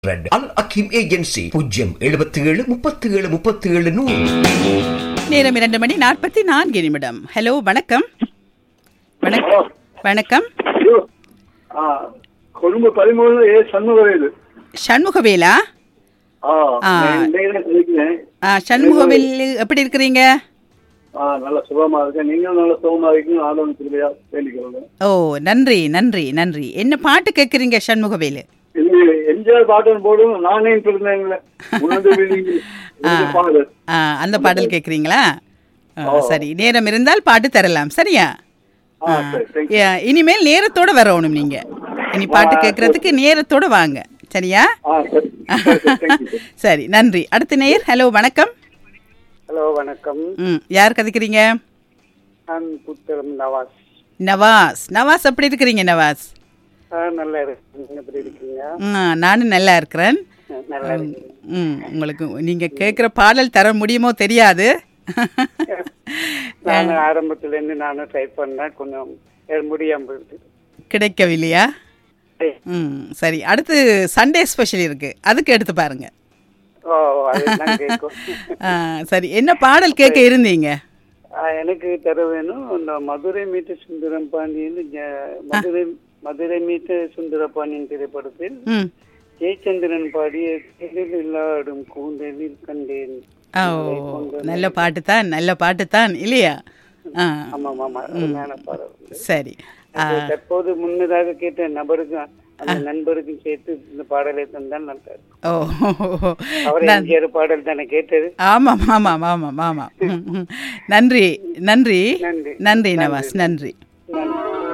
Red அல் அகிம் agency பூஜ்ஜியம் எழுபத்தி ஏழு முப்பத்தி ஏழு முப்பத்தி ஏழு நூறு நேரம் இரண்டு மணி நாற்பத்தி நான்கு நிமிடம் ஹலோ வணக்கம் வணக்கம் வணக்கம் ஐயோ, ஆ, கொழும்பு பதிமூணு ஏ சண்முகவேலு சண்முகவேலா ஆ ஆ. நான் இன்னைக்கு தான் சொல்லிக்கிறேன் ஆ, சண்முகவேல் எப்படி இருக்கிறீங்க ஆ நல்ல சுகமா இருக்கேன் நீங்களும் நல்ல சுகமா இருக்கீங்க ஆதவன் திருவிழா வேண்டிக்கிறோம் ஓ நன்றி நன்றி நன்றி என்ன பாட்டு கேட்குறீங்க சண்முகவேலு இது எம்ஜிஆர் பாட்டன் போடும் நானே பிறந்தேன்ல உணர்ந்து விழுங்கி இந்த பாடல் ஆ, அந்த பாடல் கேட்குறீங்களா சரி நேரம் இருந்தால் பாட்டு தரலாம் சரியா ஆ சரி தேங்க்யூ ஏ, இனிமேல் நேரத்தோட வரணும் நீங்க இனி பாட்டு கேட்கறதுக்கு நேரத்தோட வாங்க சரியா ஆ சரி தேங்க்யூ சரி நன்றி அடுத்த நேயர் ஹலோ வணக்கம் ஹலோ வணக்கம் ம் யார் கதைக்கிறீங்க நான் புத்தகம் நவாஸ் நவாஸ் நவாஸ் எப்படி இருக்கிறீங்க நவாஸ் ஆ, நல்லா இருக்கு நீங்க எப்படி இருக்கீங்க ம், நானும் நல்லா இருக்கிறேன் நல்லா இருக்கு ம் உங்களுக்கு நீங்க கேட்குற பாடல் தர முடியுமோ தெரியாது நான் ஆரம்பத்துல இருந்து நானும் ட்ரை பண்ணேன் கொஞ்சம் எனக்கு முடியாம போயிடுது கிடைக்கவில்லையா ம் சரி அடுத்து சண்டே ஸ்பெஷல் இருக்கு அதுக்கு எடுத்து பாருங்க ஓ அதுதான் கேட்கும் ஆ, சரி என்ன பாடல் கேட்க இருந்தீங்க ஆ, எனக்கு தர வேணும் இந்த மதுரை மீட்டு சுந்தரம் பாண்டியன் ஜ- மதுரை மதுரை மீட்டு சுந்தர பாண்டியன் திரைப்படத்தில் ம் ஜெயச்சந்திரன் பாடிய திரில் இல்லாடும் கூந்தலில் கண்டேன் ஓ நல்ல பாட்டு தான் நல்ல பாட்டு தான் இல்லையா ஆ ஆமாம் ஆமாம் அருமையான பாடல் சரி ஆ, தற்போது முன்னதாக கேட்ட நபருக்கு அந்த நண்பருக்கும் சேர்த்து இந்த பாடலை தந்தால் நல்லா இருக்கும் ஓ அவர் நன்- எம்ஜிஆர் பாடல் தானே கேட்டது ஆமாம் ஆமாம் ஆமாம் ஆமாம் ம், ம். நன்றி நன்றி நன்றி. நன்றி நவாஸ் நன்றி நன்றி